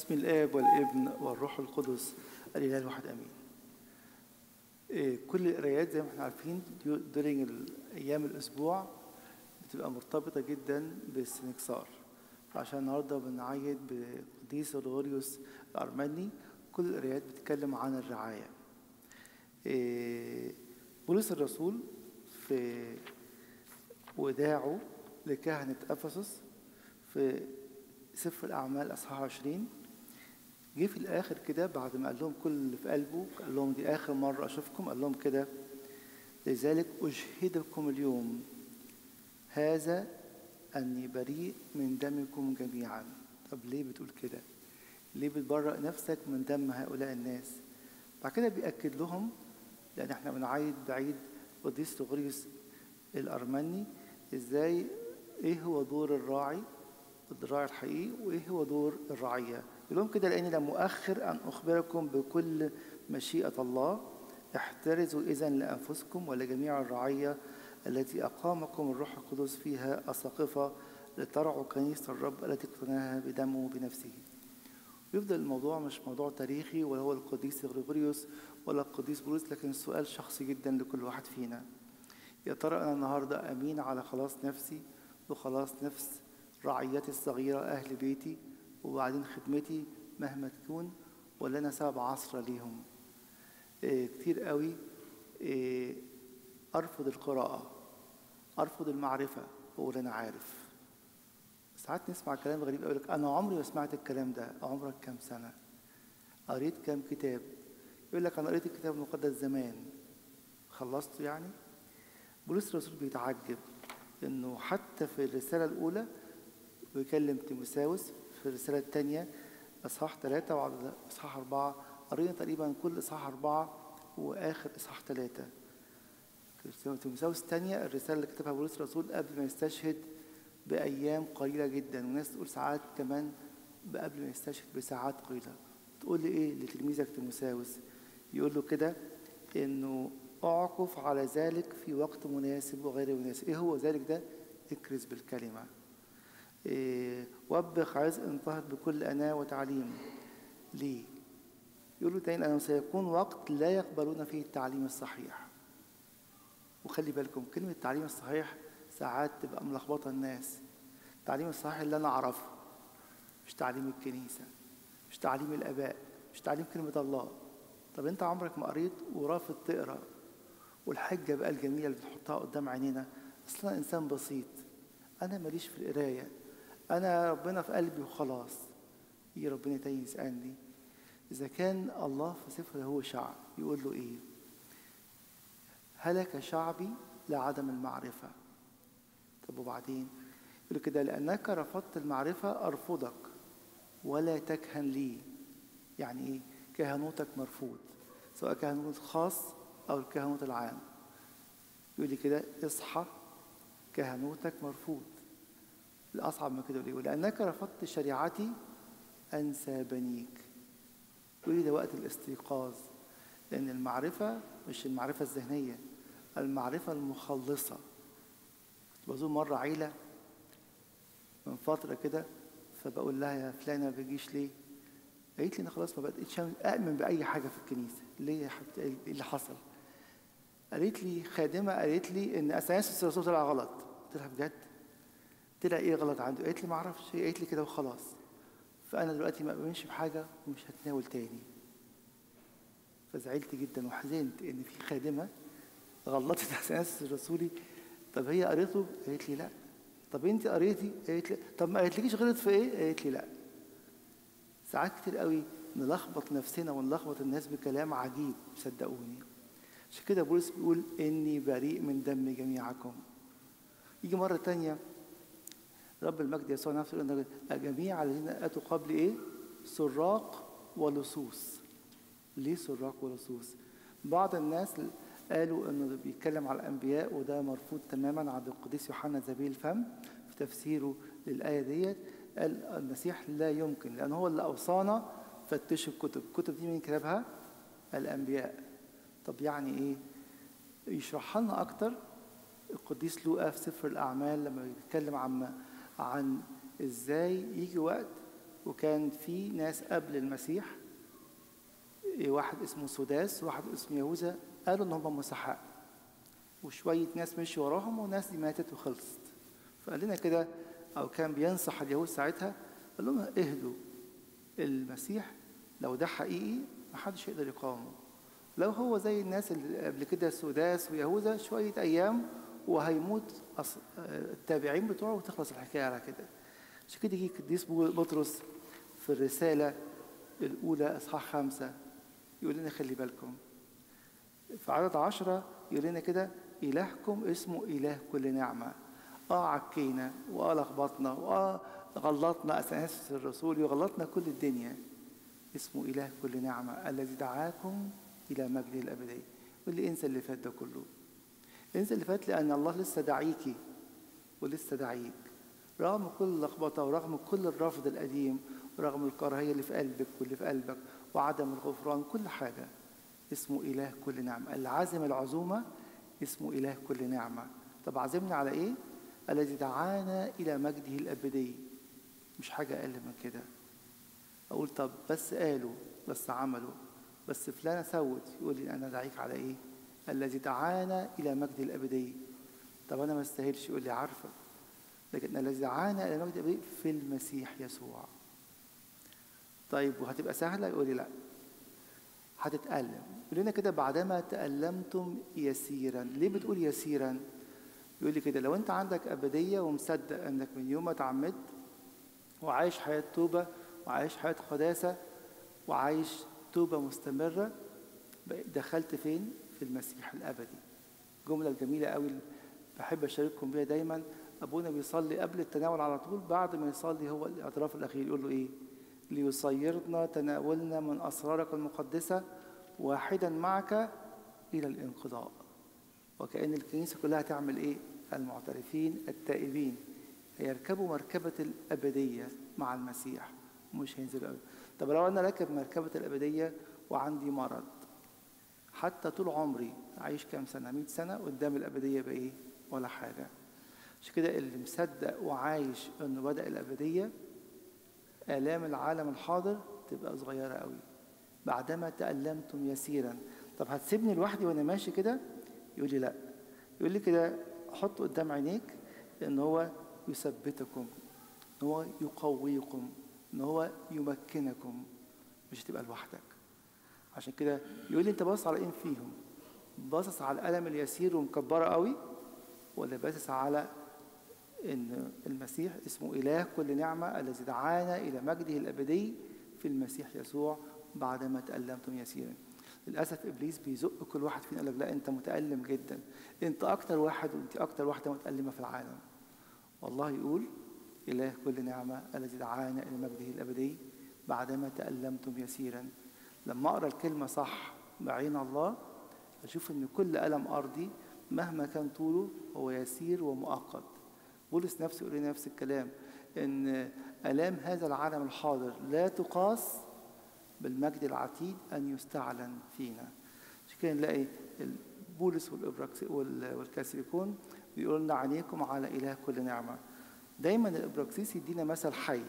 بسم الآب والابن والروح القدس الإله الواحد آمين. إيه، كل القرايات زي ما احنا عارفين during أيام الأسبوع بتبقى مرتبطة جدا بالسنكسار. فعشان النهارده بنعيد بقديس غريغوريوس الأرمني كل القرايات بتتكلم عن الرعاية. إيه، بولس الرسول في وداعه لكهنة أفسس في سفر الأعمال أصحاح 20 جه في الآخر كده بعد ما قال لهم كل اللي في قلبه قال لهم دي آخر مرة أشوفكم قال لهم كده لذلك أشهدكم اليوم هذا أني بريء من دمكم جميعا طب ليه بتقول كده؟ ليه بتبرأ نفسك من دم هؤلاء الناس؟ بعد كده بيأكد لهم لأن احنا بنعيد بعيد قديس غريس الأرمني ازاي ايه هو دور الراعي الراعي الحقيقي وايه هو دور الرعيه يقول لهم كده لاني لم اؤخر ان اخبركم بكل مشيئه الله احترزوا اذا لانفسكم ولجميع الرعيه التي اقامكم الروح القدس فيها اساقفه لترعوا كنيسه الرب التي اقتناها بدمه بنفسه يفضل الموضوع مش موضوع تاريخي ولا هو القديس غريغوريوس ولا القديس بولس لكن سؤال شخصي جدا لكل واحد فينا يا ترى انا النهارده امين على خلاص نفسي وخلاص نفس رعيتي الصغيره اهل بيتي وبعدين خدمتي مهما تكون ولا انا سبب عصرة ليهم إيه كتير قوي إيه ارفض القراءه ارفض المعرفه واقول انا عارف ساعات نسمع كلام غريب يقول لك انا عمري ما سمعت الكلام ده عمرك كام سنه قريت كام كتاب يقول لك انا قريت الكتاب المقدس زمان خلصته يعني بولس الرسول بيتعجب انه حتى في الرساله الاولى بيكلم تيموساوس في الرساله الثانيه اصحاح ثلاثه وعلى اصحاح اربعه قرينا تقريبا كل اصحاح اربعه واخر اصحاح ثلاثه تيموساوس الثانيه الرساله اللي كتبها بولس الرسول قبل ما يستشهد بايام قليله جدا وناس تقول ساعات كمان قبل ما يستشهد بساعات قليله تقول لي ايه لتلميذك تيموساوس يقول له كده انه اعكف على ذلك في وقت مناسب وغير مناسب ايه هو ذلك ده اكرز بالكلمه إيه وبخ عز انطهر بكل أناة وتعليم ليه يقول له تاني أنه سيكون وقت لا يقبلون فيه التعليم الصحيح وخلي بالكم كلمة التعليم الصحيح ساعات تبقى ملخبطة الناس التعليم الصحيح اللي أنا أعرفه مش تعليم الكنيسة مش تعليم الآباء مش تعليم كلمة الله طب أنت عمرك ما قريت ورافض تقرأ والحجة بقى الجميلة اللي بتحطها قدام عينينا أصلا إنسان بسيط أنا ماليش في القراية أنا ربنا في قلبي وخلاص يجي ربنا تاني يسألني إذا كان الله في سفر هو شعب يقول له إيه هلك شعبي لعدم المعرفة طب وبعدين يقول كده لأنك رفضت المعرفة أرفضك ولا تكهن لي يعني إيه كهنوتك مرفوض سواء كهنوت خاص أو الكهنوت العام يقول لي كده اصحى كهنوتك مرفوض الأصعب من كده يقول لأنك رفضت شريعتي أنسى بنيك يقول ده وقت الاستيقاظ لأن المعرفة مش المعرفة الذهنية المعرفة المخلصة بزور مرة عيلة من فترة كده فبقول لها يا فلانة ما بيجيش ليه؟ قالت لي أنا خلاص ما بقتش أؤمن بأي حاجة في الكنيسة ليه يا حبيبتي إيه اللي حصل؟ قالت لي خادمة قالت لي إن أثناسيوس الرسول طلع غلط قلت لها بجد؟ طلع ايه غلط عنده قالت لي ما اعرفش هي قالت لي كده وخلاص فانا دلوقتي ما بؤمنش بحاجه ومش هتناول تاني فزعلت جدا وحزنت ان في خادمه غلطت احساس الرسولي طب هي قريته قالت لي لا طب انت قريتي قالت لي طب ما قالتليش غلط في ايه قالت لي لا ساعات كتير قوي نلخبط نفسنا ونلخبط الناس بكلام عجيب صدقوني عشان كده بولس بيقول اني بريء من دم جميعكم يجي مره تانيه رب المجد يسوع نفسه ان جميع الذين اتوا قبل ايه؟ سراق ولصوص. ليه سراق ولصوص؟ بعض الناس قالوا انه بيتكلم على الانبياء وده مرفوض تماما عند القديس يوحنا ذبي الفم في تفسيره للايه ديت قال المسيح لا يمكن لان هو اللي اوصانا فتشوا الكتب، الكتب دي مين كتبها؟ الانبياء. طب يعني ايه؟ يشرحها لنا اكتر القديس لوقا في سفر الاعمال لما بيتكلم عن عن ازاي يجي وقت وكان في ناس قبل المسيح إيه، واحد اسمه سداس وواحد اسمه يهوذا قالوا ان هم مسحاء وشوية ناس مشوا وراهم وناس دي ماتت وخلصت فقال لنا كده أو كان بينصح اليهود ساعتها قال لهم اهدوا المسيح لو ده حقيقي محدش يقدر يقاومه لو هو زي الناس اللي قبل كده سداس ويهوذا شوية أيام وهيموت أص- التابعين بتوعه وتخلص الحكاية على كده عشان كده يجي القديس بطرس في الرسالة الأولى إصحاح خمسة يقول لنا خلي بالكم في عدد عشرة يقول لنا كده إلهكم اسمه إله كل نعمة آه عكينا وآه لخبطنا وآه غلطنا أساس الرسول وغلطنا كل الدنيا اسمه إله كل نعمة الذي دعاكم إلى مجده الأبدي واللي انسى اللي فات ده كله انسى اللي فات لأن الله لسه دعيكي ولسه دعيك رغم كل اللخبطة ورغم كل الرفض القديم ورغم الكراهية اللي في قلبك واللي في قلبك وعدم الغفران كل حاجة اسمه إله كل نعمة العازم العزومة اسمه إله كل نعمة طب عزمنا على إيه؟ الذي دعانا إلى مجده الأبدي مش حاجة أقل من كده أقول طب بس قالوا بس عملوا بس فلانة سوت يقول لي أنا دعيك على إيه؟ الذي دعانا إلى مجده الأبدي طب أنا ما استاهلش يقول لي عارفة لكن الذي دعانا إلى مجد الأبدي في المسيح يسوع طيب وهتبقى سهلة يقول لي لا هتتألم يقول لنا كده بعدما تألمتم يسيرا ليه بتقول يسيرا يقول لي كده لو انت عندك أبدية ومصدق انك من يوم ما اتعمدت وعايش حياة توبة وعايش حياة قداسة وعايش توبة مستمرة بقى دخلت فين في المسيح الأبدي جملة جميلة قوي بحب أشارككم بيها دايما أبونا بيصلي قبل التناول على طول بعد ما يصلي هو الاعتراف الأخير يقول له إيه ليصيرنا تناولنا من أسرارك المقدسة واحدا معك إلى الانقضاء وكأن الكنيسة كلها تعمل إيه المعترفين التائبين هيركبوا مركبة الأبدية مع المسيح مش هينزلوا أبدا طب لو أنا راكب مركبة الأبدية وعندي مرض حتى طول عمري عايش كام سنة 100 سنة قدام الأبدية بإيه ولا حاجة عشان كده اللي مصدق وعايش إنه بدأ الأبدية آلام العالم الحاضر تبقى صغيرة قوي بعدما تألمتم يسيرا طب هتسيبني لوحدي وأنا ماشي كده يقول لي لا يقول لي كده حط قدام عينيك إن هو يثبتكم إن هو يقويكم إن هو يمكنكم مش هتبقى لوحدك عشان كده يقول لي أنت باصص على إيه فيهم باصص على الألم اليسير ومكبرة قوي ولا باصص على ان المسيح اسمه اله كل نعمه الذي دعانا الى مجده الابدي في المسيح يسوع بعدما تالمتم يسيرا للاسف ابليس بيزق كل واحد فينا قال لك لا انت متالم جدا انت اكتر واحد وانت اكتر واحده متالمه في العالم والله يقول اله كل نعمه الذي دعانا الى مجده الابدي بعدما تالمتم يسيرا لما اقرا الكلمه صح بعين الله اشوف ان كل الم ارضي مهما كان طوله هو يسير ومؤقت بولس نفسه يقول لنا نفس الكلام ان الام هذا العالم الحاضر لا تقاس بالمجد العتيد ان يستعلن فينا عشان كده نلاقي بولس والكاسيليكون بيقول لنا عينيكم على اله كل نعمه دايما الابراكسيس يدينا مثل حي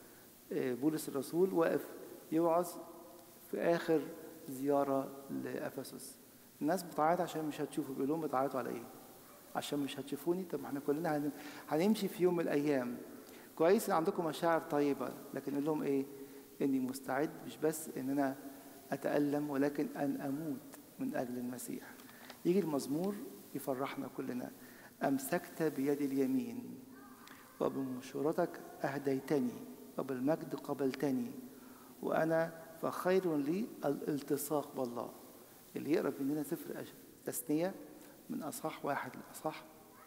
بولس الرسول واقف يوعظ في اخر زياره لافسس الناس بتعيط عشان مش هتشوفوا بيقول لهم بتعيطوا على ايه عشان مش هتشوفوني طب ما احنا كلنا هنمشي في يوم من الايام كويس ان عندكم مشاعر طيبه لكن اقول لهم ايه اني مستعد مش بس ان انا اتالم ولكن ان اموت من اجل المسيح يجي المزمور يفرحنا كلنا امسكت بيدي اليمين وبمشورتك اهديتني وبالمجد قبلتني وانا فخير لي الالتصاق بالله اللي يقرا مننا سفر تثنيه من أصح واحد لأصح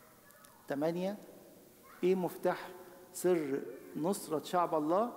ثمانية إيه مفتاح سر نصرة شعب الله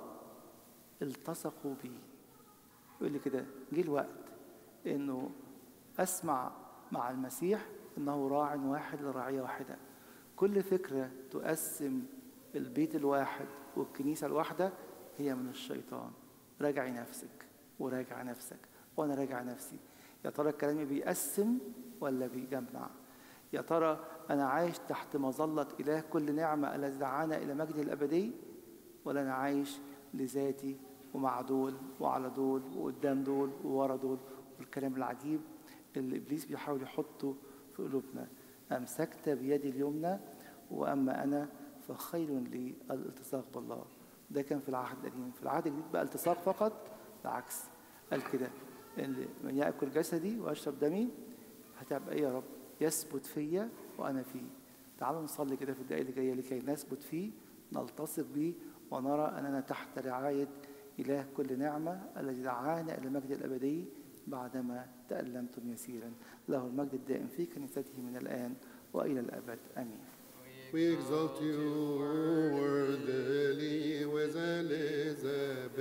التصقوا به يقول لي كده جه الوقت إنه أسمع مع المسيح إنه راع واحد لرعية واحدة كل فكرة تقسم البيت الواحد والكنيسة الواحدة هي من الشيطان راجعي نفسك وراجع نفسك وأنا راجع نفسي يا ترى الكلام بيقسم ولا بيجمع يا ترى أنا عايش تحت مظلة إله كل نعمة الذي دعانا إلى مجده الأبدي ولا أنا عايش لذاتي ومع دول وعلى دول وقدام دول وورا دول والكلام العجيب اللي ابليس بيحاول يحطه في قلوبنا امسكت بيدي اليمنى واما انا فخير لي الالتصاق بالله ده كان في العهد القديم في العهد الجديد بقى التصاق فقط بالعكس قال كده اللي من ياكل جسدي ويشرب دمي هتبقى ايه يا رب يثبت فيا وانا فيه تعالوا نصلي كده في الدقائق اللي جايه لكي نثبت فيه نلتصق به ونرى اننا تحت رعايه اله كل نعمه الذي دعانا الى المجد الابدي بعدما تألمتم يسيرا له المجد الدائم في كنيسته من الآن وإلى الأبد آمين We exalt you worthily with Elizabeth.